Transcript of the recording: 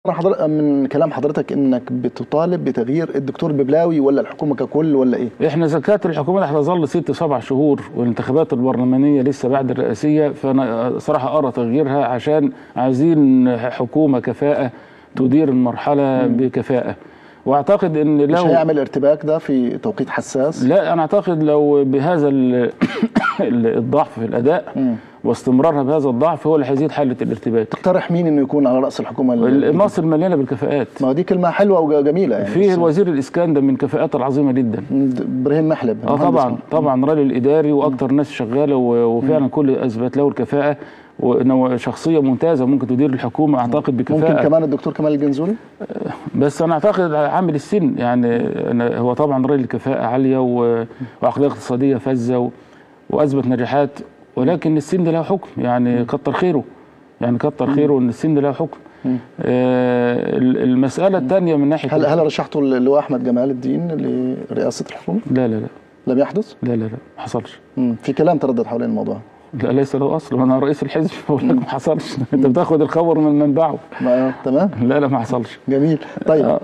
حضر... من كلام حضرتك انك بتطالب بتغيير الدكتور الببلاوي ولا الحكومه ككل ولا ايه؟ احنا زكاه الحكومه هتظل ست سبع شهور والانتخابات البرلمانيه لسه بعد الرئاسيه فانا صراحه ارى تغييرها عشان عايزين حكومه كفاءه تدير المرحله بكفاءه واعتقد ان مش لو هيعمل ارتباك ده في توقيت حساس؟ لا انا اعتقد لو بهذا ال- ال- الضعف في الاداء مم. واستمرارها بهذا الضعف هو اللي هيزيد حاله الارتباك تقترح مين انه يكون على راس الحكومه ال- مصر مليانه بالكفاءات ما هو دي كلمه حلوه وجميله يعني فيه بس- الوزير الاسكان ده من كفاءات العظيمه جدا ابراهيم محلب اه مهندس. طبعا طبعا راجل اداري واكتر ناس شغاله و- وفعلا كل اثبت له الكفاءه وانه شخصيه ممتازه ممكن تدير الحكومه اعتقد ممكن بكفاءه كمان الدكتور كمال الجنزوري بس انا اعتقد عامل السن يعني أنا هو طبعا راجل كفاءه عاليه و- وعقليه اقتصاديه فذه و- واثبت نجاحات ولكن السن له حكم يعني كتر خيره يعني كتر خيره ان السن له حكم آه ال- المساله الثانيه من ناحيه هل هل رشحته اللواء احمد جمال الدين لرئاسه الحكومه؟ لا لا لا لم يحدث؟ لا لا لا ما حصلش مم. في كلام تردد حوالين الموضوع لا ليس له اصل انا رئيس الحزب بقول لك ما حصلش انت بتاخد الخبر من منبعه ما تمام لا لا ما حصلش جميل طيب آه.